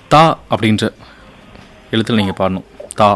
தா அப்படின்ற எழுத்தில் நீங்கள் பாடணும் தா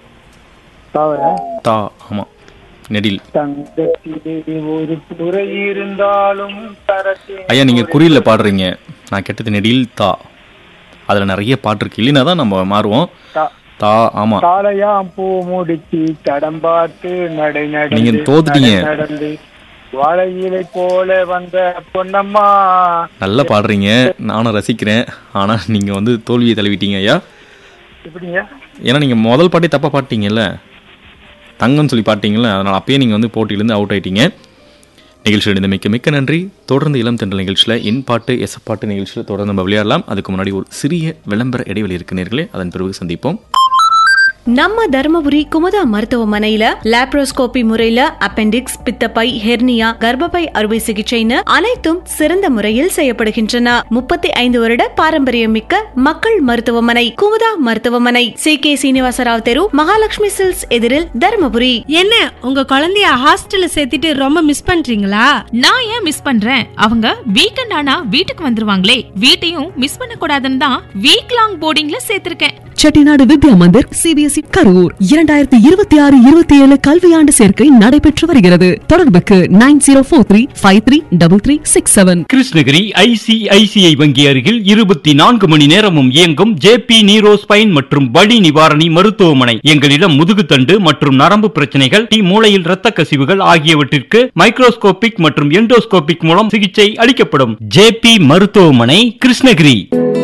தவிர தா ஆமாம் நெடில் தங்கத்திலே ஒரு துறை இருந்தாலும் தரத்தே ஐயா நீங்கள் குறியில் பாடுறீங்க நான் கேட்டது நெடில் தா அதில் நிறைய பாட்டு இருக்கு இல்லைன்னா தான் நம்ம மாறுவோம் தா- தா ஆமாம் காலையாம் பூ முடிச்சு தடம் பார்த்து நடை நடந்து நீங்க தோத்துட்டீங்க. நடை நடந்து வாழை இலை போல வந்த பொன்னம்மா நல்லா பாடுறீங்க நானும் ரசிக்கிறேன் ஆனால் நீங்கள் வந்து தோல்வியை தழுவிட்டீங்க ஐயா எப்படிங்க ஏன்னா நீங்கள் முதல் பாட்டே தப்பாக பாட்டீங்கல்ல தங்கம்னு சொல்லி பாட்டீங்கல்ல அதனால் அப்பயே நீங்கள் வந்து போட்டியிலேருந்து அவுட் ஆயிட்டீங்க நிகழ்ச்சியில் இந்த மிக்க மிக்க நன்றி தொடர்ந்து இளம் தென்றல் நிகழ்ச்சியில் இன் பாட்டு எஸ் பாட்டு நிகழ்ச்சியில் தொடர்ந்து நம்ம விளையாடலாம் அதுக்கு முன்னாடி ஒரு சிறிய விளம்பர இடைவெளி இருக்கு நேர்களே அதன் பிறகு சந்திப்போம் நம்ம தருமபுரி குமுதா மருத்துவமனையில லாப்ரோஸ்கோபி முறையில அப்பெண்டிக்ஸ் பித்தப்பை ஹெர்னியா கர்ப்பப்பை அறுவை சிகிச்சைன்னு அனைத்தும் சிறந்த முறையில் செய்யப்படுகின்றன முப்பத்தி ஐந்து வருட பாரம்பரியம் மிக்க மக்கள் மருத்துவமனை குமுதா மருத்துவமனை சி கே சீனிவாசராவ் தெரு மகாலட்சுமி சில்ஸ் எதிரில் தருமபுரி என்ன உங்க குழந்தைய ஹாஸ்டல்ல சேர்த்துட்டு ரொம்ப மிஸ் பண்றீங்களா நான் ஏன் மிஸ் பண்றேன் அவங்க வீக்கெண்ட் ஆனா வீட்டுக்கு வந்துருவாங்களே வீட்டையும் மிஸ் பண்ண கூடாதுன்னு தான் வீக் லாங் போர்டிங்ல சேர்த்திருக்கேன் செட்டிநாடு வித்யா மந்திர் சிபிஎஸ்இ கரூர் இரண்டாயிரத்தி இருபத்தி ஆறு இருபத்தி ஏழு கல்வியாண்டு சேர்க்கை நடைபெற்று வருகிறது தொடர்புக்கு nine zero four three five three double three six seven Krishnagiri ICICI வங்கி அருகில் இருபத்தி நான்கு மணி நேரமும் இயங்கும் ஜேபி நீரோ ஸ்பைன் மற்றும் வலி நிவாரணி மருத்துவமனை எங்களிடம் முதுகுத்தண்டு மற்றும் நரம்பு பிரச்சனைகள் டி மூளையில் இரத்த கசிவுகள் ஆகியவற்றிற்கு மைக்ரோஸ்கோபிக் மற்றும் எண்டோஸ்கோபிக் மூலம் சிகிச்சை அளிக்கப்படும் ஜேபி மருத்துவமனை கிருஷ்ணகிரி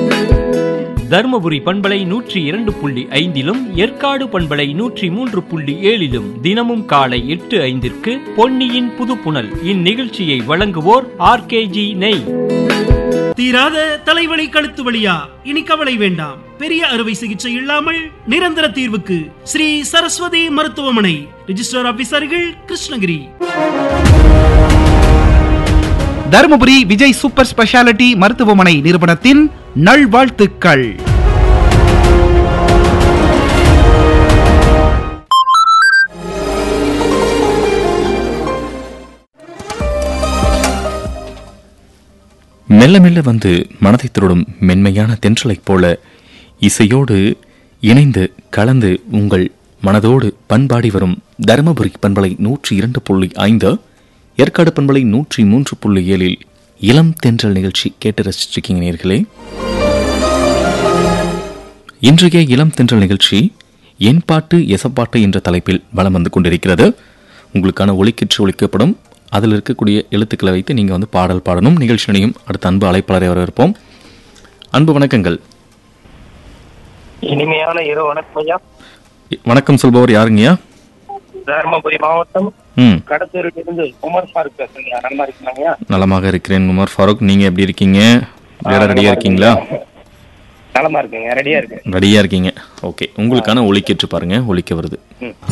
தருமபுரி பண்பலை நூற்றி இரண்டு புள்ளி ஐந்திலும் ஏற்காடு பண்பலை நூற்றி மூன்று புள்ளி ஏழிலும் தினமும் காலை எட்டு ஐந்திற்கு பொன்னியின் புதுப்புணல் இந்நிகழ்ச்சியை வழங்குவோர் ஆர்கேஜி நெய் தீராத தலைவலி கழுத்து வலியா இனி கவலை வேண்டாம் பெரிய அறுவை சிகிச்சை இல்லாமல் நிரந்தர தீர்வுக்கு ஸ்ரீ சரஸ்வதி மருத்துவமனை ரிஜிஸ்டர் ஆபீசர்கள் கிருஷ்ணகிரி தருமபுரி விஜய் சூப்பர் ஸ்பெஷாலிட்டி மருத்துவமனை நிறுவனத்தின் நல்வாழ்த்துக்கள் மெல்ல மெல்ல வந்து மனதை திருடும் மென்மையான தென்றலைப் போல இசையோடு இணைந்து கலந்து உங்கள் மனதோடு பண்பாடி வரும் தருமபுரி பண்பலை நூற்றி இரண்டு புள்ளி ஐந்து ஏற்காடு பண்பலை நூற்றி மூன்று புள்ளி ஏழில் இளம் தென்றல் நிகழ்ச்சி கேட்டு ரசிச்சிருக்கீங்க நேர்களே இன்றைய இளம் தென்றல் நிகழ்ச்சி என் பாட்டு எசப்பாட்டு என்ற தலைப்பில் வலம் வந்து கொண்டிருக்கிறது உங்களுக்கான ஒலிக்கிற்று ஒழிக்கப்படும் அதில் இருக்கக்கூடிய எழுத்துக்களை வைத்து நீங்கள் வந்து பாடல் பாடணும் நிகழ்ச்சியினையும் அடுத்த அன்பு அழைப்பாளரை வரவேற்போம் அன்பு வணக்கங்கள் இனிமையான இரவு வணக்கம் ஐயா வணக்கம் சொல்பவர் யாருங்கய்யா தருமபுரி மாவட்டம் ம் கடத்தூரில் இருந்து உமர் ஃபாரூக் பேசுறீங்க நல்லா இருக்கீங்களா நலமாக இருக்கிறேன் உமர் ஃபாரூக் நீங்கள் எப்படி இருக்கீங்க விளையாட ரெடியாக இருக்கீங்களா நலமா இருக்குங்க ரெடியா இருக்கு ரெடியாக இருக்கீங்க ஓகே உங்களுக்கான ஒலிக்கிற்று பாருங்க ஒலிக்க வருது